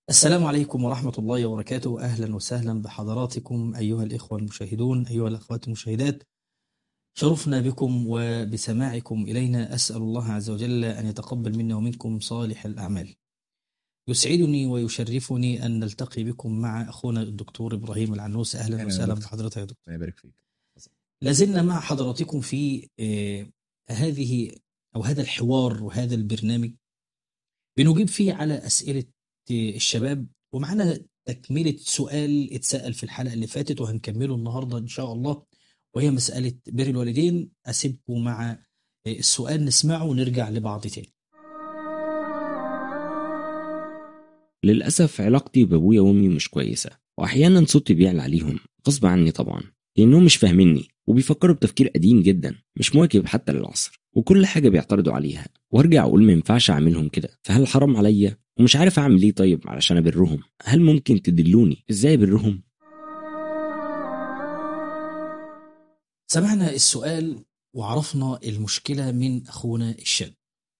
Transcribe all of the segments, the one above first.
السلام عليكم ورحمة الله وبركاته أهلا وسهلا بحضراتكم أيها الإخوة المشاهدون أيها الأخوات المشاهدات شرفنا بكم وبسماعكم إلينا أسأل الله عز وجل أن يتقبل منا ومنكم صالح الأعمال يسعدني ويشرفني أن نلتقي بكم مع أخونا الدكتور إبراهيم العنوس أهلا أهلا وسهلا دكتور. بحضرتك يا دكتور الله يبارك فيك لازلنا مع حضراتكم في آه، هذه أو هذا الحوار وهذا البرنامج بنجيب فيه على أسئلة آه، الشباب ومعنا تكملة سؤال اتسأل في الحلقة اللي فاتت وهنكمله النهاردة إن شاء الله وهي مسألة بر الوالدين أسيبكم مع آه، السؤال نسمعه ونرجع لبعض تاني للأسف علاقتي بأبويا وأمي مش كويسة وأحيانا صوتي بيعلى عليهم غصب عني طبعا لأنهم مش فاهميني وبيفكروا بتفكير قديم جدا مش مواكب حتى للعصر وكل حاجة بيعترضوا عليها وارجع أقول ما ينفعش أعملهم كده فهل حرام عليا ومش عارف أعمل إيه طيب علشان أبرهم هل ممكن تدلوني إزاي أبرهم سمعنا السؤال وعرفنا المشكلة من أخونا الشاب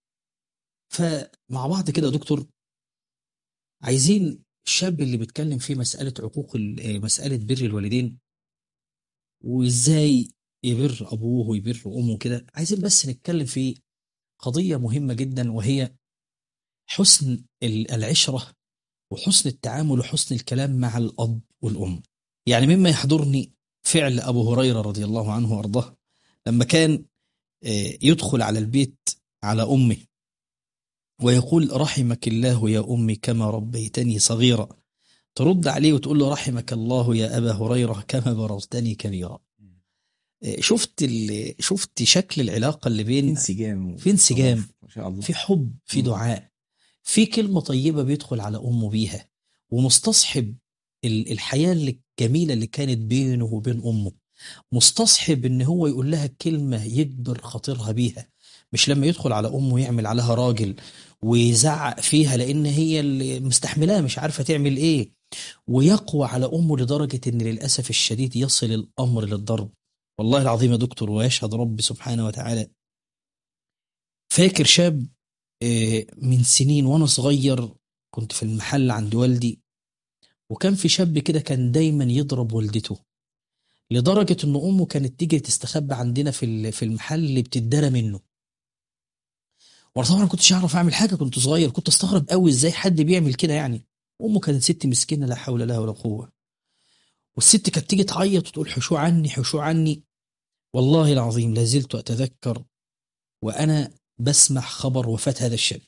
فمع بعض كده يا دكتور عايزين الشاب اللي بيتكلم في مسألة عقوق ال- آه، مسألة بر الوالدين وإزاي يبر أبوه ويبر أمه كده عايزين بس نتكلم في قضية مهمة جدا وهي حسن ال- العشرة وحسن التعامل وحسن الكلام مع الأب والأم يعني مما يحضرني فعل أبو هريرة رضي الله عنه وأرضاه لما كان آه، يدخل على البيت على أمه ويقول رحمك الله يا أمي كما ربيتني صغيرا ترد عليه وتقول له رحمك الله يا أبا هريرة كما بررتني كبيرا آه، شفت ال- شفت شكل العلاقة اللي في بين انسجام في انسجام. ما شاء الله في حب في مم. دعاء في كلمة طيبة بيدخل على أمه بيها ومستصحب ال- الحياة اللي- الجميلة اللي كانت بينه وبين أمه مستصحب إن هو يقول لها كلمة يجبر خاطرها بيها مش لما يدخل على أمه يعمل عليها راجل ويزعق فيها لأن هي اللي مستحملاه مش عارفة تعمل إيه ويقوى على أمه لدرجة إن للأسف الشديد يصل الأمر للضرب والله العظيم يا دكتور ويشهد ربي سبحانه وتعالى فاكر شاب آه، من سنين وانا صغير كنت في المحل عند والدي وكان في شاب كده كان دايما يضرب والدته لدرجة ان امه كانت تيجي تستخبى عندنا في ال- في المحل اللي بتدرى منه وانا طبعا ما كنتش اعرف اعمل حاجة كنت صغير كنت استغرب قوي ازاي حد بيعمل كده يعني امه كانت ست مسكينة لا حول لها ولا قوة والست كانت تيجي تعيط وتقول حشو عني حشو عني والله العظيم لا زلت اتذكر وانا بسمع خبر وفاة هذا الشاب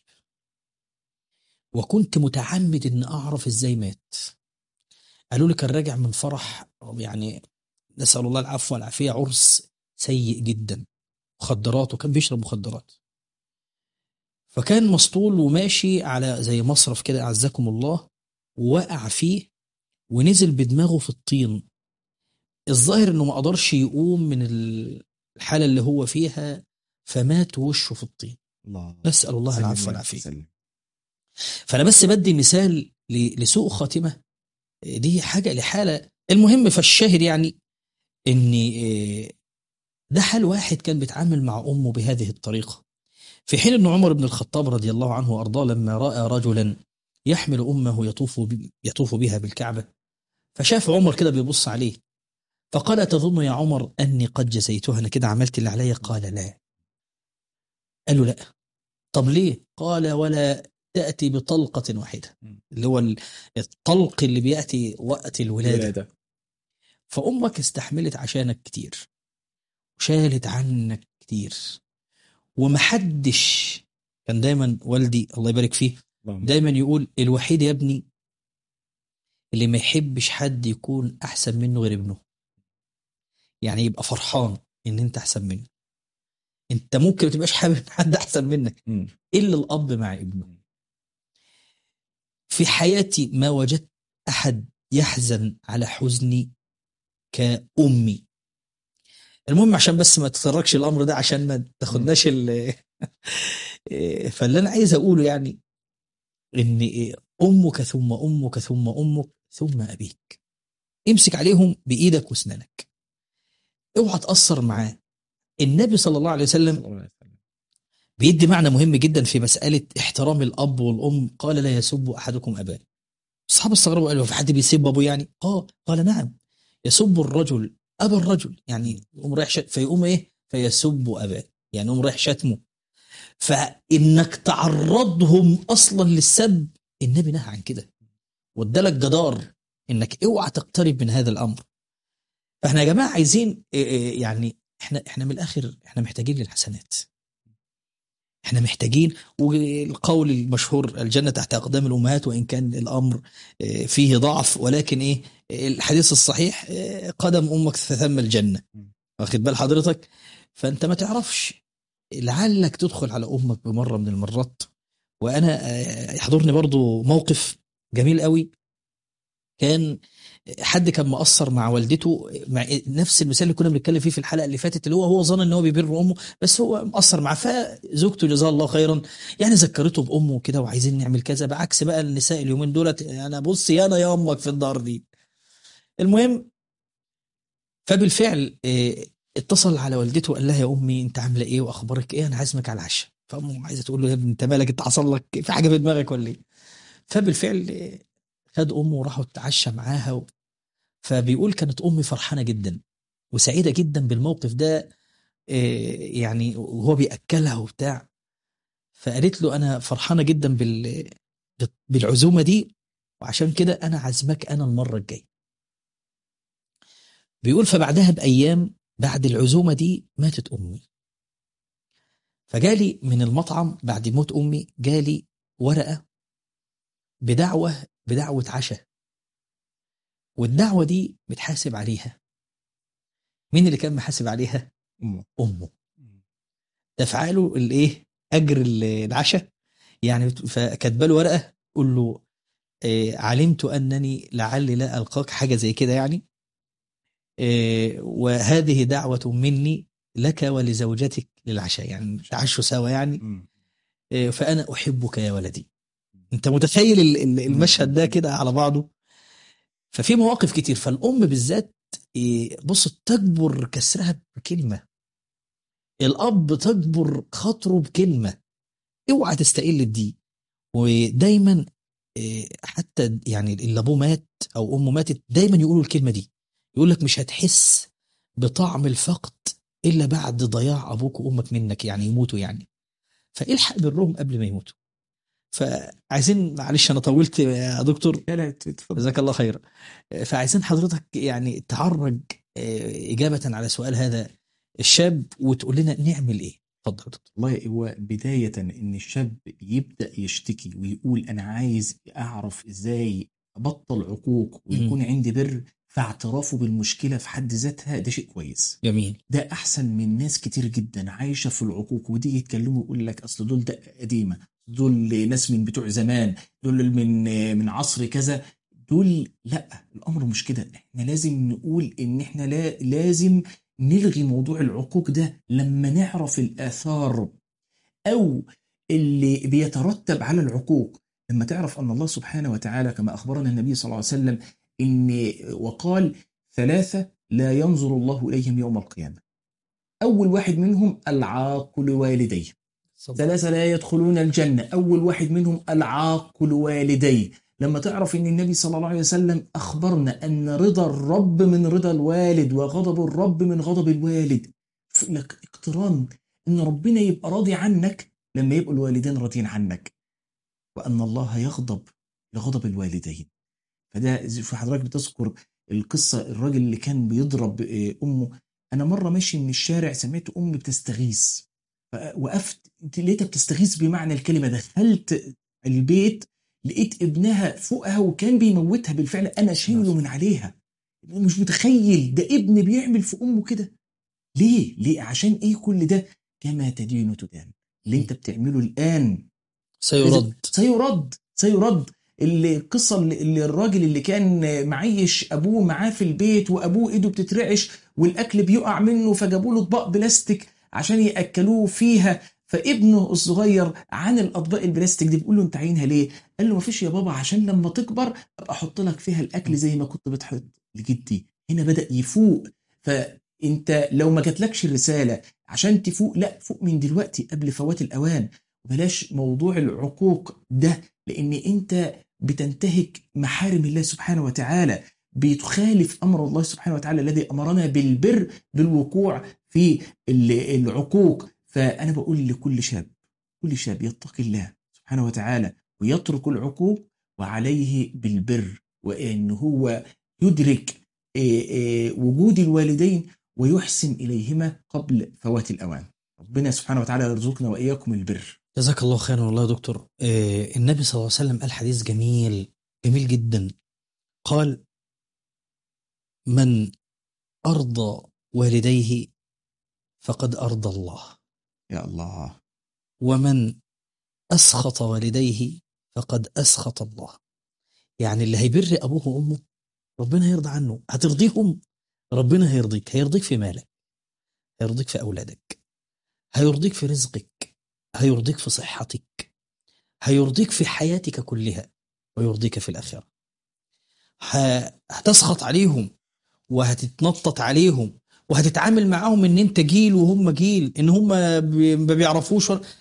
وكنت متعمد ان اعرف ازاي مات قالوا لي كان راجع من فرح يعني نسال الله العفو والعافيه عرس سيء جدا مخدرات وكان بيشرب مخدرات فكان مسطول وماشي على زي مصرف كده اعزكم الله ووقع فيه ونزل بدماغه في الطين الظاهر انه ما قدرش يقوم من الحاله اللي هو فيها فمات وشه في الطين الله نسال الله سلم العفو الله والعافيه يسلم. فانا بس بدي مثال ل- لسوء خاتمه دي حاجه لحاله المهم فالشاهد يعني ان آه، ده حال واحد كان بيتعامل مع امه بهذه الطريقه في حين ان عمر بن الخطاب رضي الله عنه وارضاه لما راى رجلا يحمل امه يطوف ب- يطوف بها بالكعبه فشاف عمر كده بيبص عليه فقال تظن يا عمر اني قد جزيتها انا كده عملت اللي عليا قال لا قال له لا طب ليه قال ولا تاتي بطلقه واحده مم. اللي هو ال- الطلق اللي بياتي وقت الولاده الولادة. فأمك استحملت عشانك كتير وشالت عنك كتير ومحدش كان دايما والدي الله يبارك فيه اللهم دايما يقول الوحيد يا ابني اللي ما يحبش حد يكون أحسن منه غير ابنه يعني يبقى فرحان إن أنت أحسن منه أنت ممكن ما تبقاش حابب حد أحسن منك مم. إلا الأب مع ابنه في حياتي ما وجدت أحد يحزن على حزني كأمي المهم عشان بس ما تتطرقش الأمر ده عشان ما تاخدناش ال فاللي أنا عايز أقوله يعني إن أمك ثم أمك ثم أمك ثم أبيك امسك عليهم بإيدك وأسنانك اوعى تأثر معاه النبي صلى الله عليه وسلم صلى الله عليه وسلم. بيدي معنى مهم جدا في مسألة احترام الأب والأم قال لا يسب أحدكم أباه الصحابة استغربوا قالوا في حد بيسب أبوه يعني اه قال نعم يسب الرجل أبا الرجل يعني يقوم رايح شت... فيقوم إيه فيسب أباه يعني يقوم رايح شتمه فإنك تعرضهم أصلا للسب النبي نهى عن كده وادالك جدار إنك اوعى تقترب من هذا الأمر فاحنا يا جماعة عايزين إيه إيه يعني احنا احنا من الآخر احنا محتاجين للحسنات احنا محتاجين والقول المشهور الجنة تحت أقدام الأمهات وإن كان الأمر آه، فيه ضعف ولكن إيه الحديث الصحيح آه، قدم أمك ثم الجنة واخد بال حضرتك فأنت ما تعرفش لعلك تدخل على أمك بمرة من المرات وأنا آه، يحضرني برضو موقف جميل قوي كان حد كان مقصر مع والدته مع نفس المثال اللي كنا بنتكلم فيه في الحلقه اللي فاتت اللي هو هو ظن ان هو بيبر امه بس هو مقصر معاه فزوجته جزاها الله خيرا يعني ذكرته بامه كده وعايزين نعمل كذا بعكس بقى النساء اليومين دولت انا بصي انا يا امك في الدار دي المهم فبالفعل آه، اتصل على والدته وقال لها يا امي انت عامله ايه واخبارك ايه انا عازمك على العشاء فامه عايزه تقول له يا ابني انت مالك انت حصل لك في حاجه في دماغك ولا ايه فبالفعل آه، خد امه وراحوا اتعشى معاها و... فبيقول كانت امي فرحانه جدا وسعيده جدا بالموقف ده إيه، يعني وهو بياكلها وبتاع فقالت له انا فرحانه جدا بال بالعزومه دي وعشان كده انا عازمك انا المره الجايه بيقول فبعدها بايام بعد العزومه دي ماتت امي فجالي من المطعم بعد موت امي جالي ورقه بدعوه بدعوه عشاء والدعوة دي بتحاسب عليها مين اللي كان محاسب عليها أمه. أمه دفع له الايه أجر العشاء يعني فكاتبه له ورقة قول له آه، علمت أنني لعلي لا ألقاك حاجة زي كده يعني آه، وهذه دعوة مني لك ولزوجتك للعشاء يعني تعشوا سوا يعني مم. آه، فأنا أحبك يا ولدي أنت متخيل ال- ال- المشهد ده كده على بعضه ففي مواقف كتير فالأم بالذات إيه، بص تجبر كسرها بكلمة الأب تجبر خاطره بكلمة اوعى تستقل بدي ودايما إيه، حتى يعني اللي ابوه مات او امه ماتت دايما يقولوا الكلمه دي يقول لك مش هتحس بطعم الفقد الا بعد ضياع ابوك وامك منك يعني يموتوا يعني فالحق برهم قبل ما يموتوا فعايزين معلش انا طولت يا دكتور لا لا تفضل جزاك الله خيرا فعايزين حضرتك يعني تعرج آه، إجابة على سؤال هذا الشاب وتقول لنا نعمل إيه اتفضل يا دكتور والله هو بداية إن الشاب يبدأ يشتكي ويقول أنا عايز أعرف إزاي أبطل عقوق ويكون عندي بر فاعترافه بالمشكلة في حد ذاتها ده شيء كويس جميل ده أحسن من ناس كتير جدا عايشة في العقوق ودي يتكلموا يقول لك أصل دول ده قديمة دول ناس من بتوع زمان دول من من عصر كذا دول لا الأمر مش كده احنا لازم نقول إن احنا لا لازم نلغي موضوع العقوق ده لما نعرف الآثار أو اللي بيترتب على العقوق لما تعرف أن الله سبحانه وتعالى كما أخبرنا النبي صلى الله عليه وسلم إن وقال ثلاثة لا ينظر الله إليهم يوم القيامة أول واحد منهم العاق لوالديه ثلاثة لا يدخلون الجنة أول واحد منهم العاق لوالديه لما تعرف أن النبي صلى الله عليه وسلم أخبرنا أن رضا الرب من رضا الوالد وغضب الرب من غضب الوالد لك اقتران أن ربنا يبقى راضي عنك لما يبقوا الوالدين راضيين عنك وأن الله يغضب لغضب الوالدين فده زي- في حضرتك بتذكر القصة الراجل اللي كان بيضرب آه، أمه أنا مرة ماشي من الشارع سمعت أمي بتستغيث وقفت لقيتها بتستغيث بمعنى الكلمة دخلت البيت لقيت ابنها فوقها وكان بيموتها بالفعل أنا شايله من عليها مش متخيل ده ابن بيعمل في أمه كده ليه؟ ليه؟ عشان إيه كل ده؟ كما تدين تدان اللي أنت بتعمله الآن سيرد سيرد سيرد اللي- القصه اللي اللي الراجل اللي كان معيش ابوه معاه في البيت وابوه ايده بتترعش والاكل بيقع منه فجابوا له اطباق بلاستيك عشان ياكلوه فيها فابنه الصغير عن الاطباق البلاستيك دي بيقول له انت عينها ليه؟ قال له مفيش يا بابا عشان لما تكبر ابقى احط لك فيها الاكل زي ما كنت بتحط لجدي هنا بدا يفوق فانت لو ما جاتلكش الرساله عشان تفوق لا فوق من دلوقتي قبل فوات الاوان بلاش موضوع العقوق ده لان انت بتنتهك محارم الله سبحانه وتعالى بتخالف امر الله سبحانه وتعالى الذي امرنا بالبر بالوقوع في ال- العقوق فانا بقول لكل شاب كل شاب يتقي الله سبحانه وتعالى ويترك العقوق وعليه بالبر وان هو يدرك آه، آه، وجود الوالدين ويحسن اليهما قبل فوات الاوان ربنا سبحانه وتعالى يرزقنا واياكم البر جزاك الله خيرا والله يا دكتور آه، النبي صلى الله عليه وسلم قال حديث جميل جميل جدا قال من أرضى والديه فقد أرضى الله يا الله ومن أسخط والديه فقد أسخط الله يعني اللي هيبر أبوه وأمه ربنا هيرضى عنه هترضيهم ربنا هيرضيك هيرضيك في مالك هيرضيك في أولادك هيرضيك في رزقك هيرضيك في صحتك هيرضيك في حياتك كلها ويرضيك في الآخرة ه- هتسخط عليهم وهتتنطط عليهم وهتتعامل معاهم ان انت جيل وهم جيل ان هم بي- ما بيعرفوش ولا-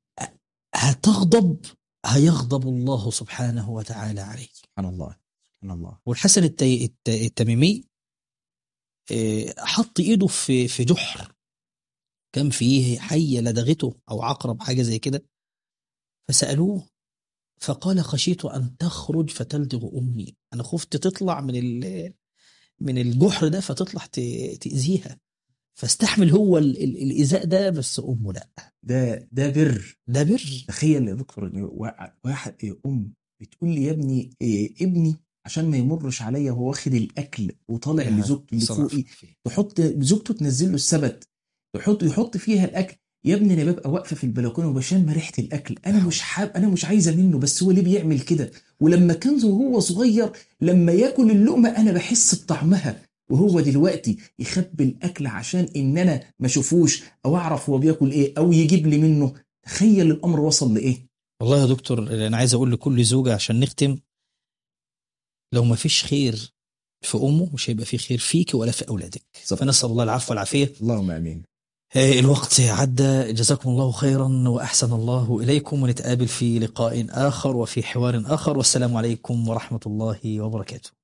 هتغضب هيغضب الله سبحانه وتعالى عليك سبحان الله سبحان الله والحسن الت- الت- التميمي آه، حط ايده في في جحر كان فيه حية لدغته او عقرب حاجة زي كده فسألوه فقال خشيت ان تخرج فتلدغ امي انا خفت تطلع من ال- من الجحر ده فتطلع ت- تأذيها فاستحمل هو ال- ال- الإيذاء ده بس أمه لا ده ده بر ده بر تخيل يا دكتور إن وا- واحد إيه، ام بتقول لي يا ابني إيه ابني عشان ما يمرش عليا وهو واخد الاكل وطالع لزوجته اللي فوقي تحط زوجته تنزل له السبت تحط يحط فيها الاكل يا ابني انا ببقى واقفه في البلكونه وبشم ريحه الاكل انا مش حاب انا مش عايزه منه بس هو ليه بيعمل كده ولما كان وهو صغير لما ياكل اللقمه انا بحس بطعمها وهو دلوقتي يخبي الاكل عشان ان انا ما اشوفوش او اعرف هو بياكل ايه او يجيب لي منه تخيل الامر وصل لايه والله يا دكتور أنا عايز أقول لكل زوجة عشان نختم لو ما فيش خير في أمه مش هيبقى في خير فيك ولا في أولادك صح. فنسأل الله العفو والعافية اللهم امين آه، الوقت عدى جزاكم الله خيرا وأحسن الله إليكم ونتقابل في لقاء آخر وفي حوار آخر والسلام عليكم ورحمة الله وبركاته